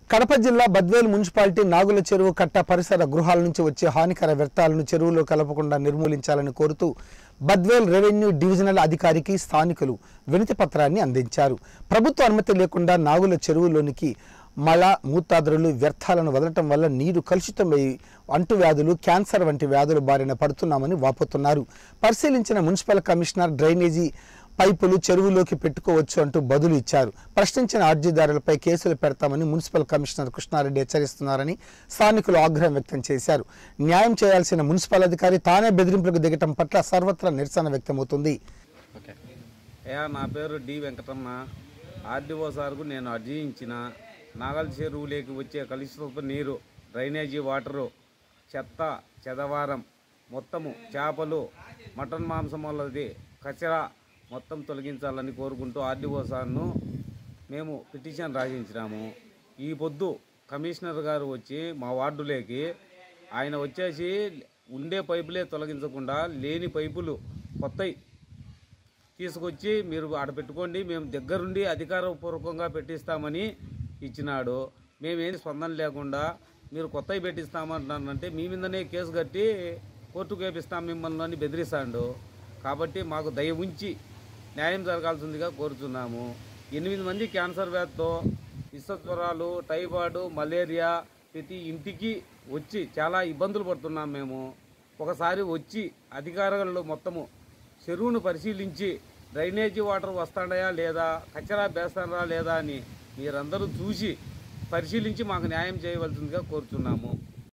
కడప జిల్లా బద్వేలు మున్సిపాలిటీ నాగుల చెరువు కట్ట పరిసర గృహాల నుంచి వచ్చే హానికర వ్యర్థాలను చెరువులో కలపకుండా నిర్మూలించాలని కోరుతూ బద్వేల్ రెవెన్యూ డివిజనల్ అధికారికి స్థానికులు వినతి పత్రాన్ని అందించారు ప్రభుత్వ అనుమతి లేకుండా నాగుల చెరువులోనికి మళ మూత్రాదులు వ్యర్థాలను వదలటం వల్ల నీరు కలుషితమై అంటువ్యాధులు క్యాన్సర్ వంటి వ్యాధుల బారిన పడుతున్నామని వాపోతున్నారు పరిశీలించిన మున్సిపల్ కమిషనర్ డ్రైనేజీ పైపులు చెరువులోకి పెట్టుకోవచ్చు అంటూ బదులు ఇచ్చారు ప్రశ్నించిన అర్జీదారులపై కేసులు పెడతామని మున్సిపల్ కమిషనర్ కృష్ణారెడ్డి హెచ్చరిస్తున్నారని స్థానికులు ఆగ్రహం వ్యక్తం చేశారు న్యాయం చేయాల్సిన మున్సిపల్ అధికారి తానే బెదిరింపులకు దిగటం పట్ల సర్వత్రా నిరసన వ్యక్తమవుతుంది ఓకే అయ్యా నా పేరు డి వెంకటమ్మ ఆర్డీఓ సార్కు నేను అర్జీ ఇచ్చిన నాగల్ చెరువులోకి వచ్చే కలుషిత నీరు డ్రైనేజీ వాటరు చెత్త చెదవారం మొత్తము చేపలు మటన్ మాంసం వల్లది కచరా మొత్తం తొలగించాలని కోరుకుంటూ ఆర్డీఓ సార్ను మేము పిటిషన్ రాసించినాము ఈ పొద్దు కమిషనర్ గారు వచ్చి మా వార్డులోకి ఆయన వచ్చేసి ఉండే పైపులే తొలగించకుండా లేని పైపులు కొత్తవి తీసుకొచ్చి మీరు ఆడ పెట్టుకోండి మేము దగ్గరుండి అధికారపూర్వకంగా పెట్టిస్తామని ఇచ్చినాడు మేమేం స్పందన లేకుండా మీరు కొత్తవి పెట్టిస్తామంటున్నారంటే మీ మీదనే కేసు కట్టి కోర్టుకు వేపిస్తాం మిమ్మల్ని అని బెదిరిస్తాడు కాబట్టి మాకు దయ ఉంచి న్యాయం జరగాల్సిందిగా కోరుతున్నాము ఎనిమిది మంది క్యాన్సర్ వ్యాధితో విషజ్వరాలు టైఫాయిడ్ మలేరియా ప్రతి ఇంటికి వచ్చి చాలా ఇబ్బందులు పడుతున్నాం మేము ఒకసారి వచ్చి అధికారులు మొత్తము చెరువును పరిశీలించి డ్రైనేజీ వాటర్ వస్తాడయా లేదా కచరా వేస్తాడా లేదా అని మీరందరూ చూసి పరిశీలించి మాకు న్యాయం చేయవలసిందిగా కోరుచున్నాము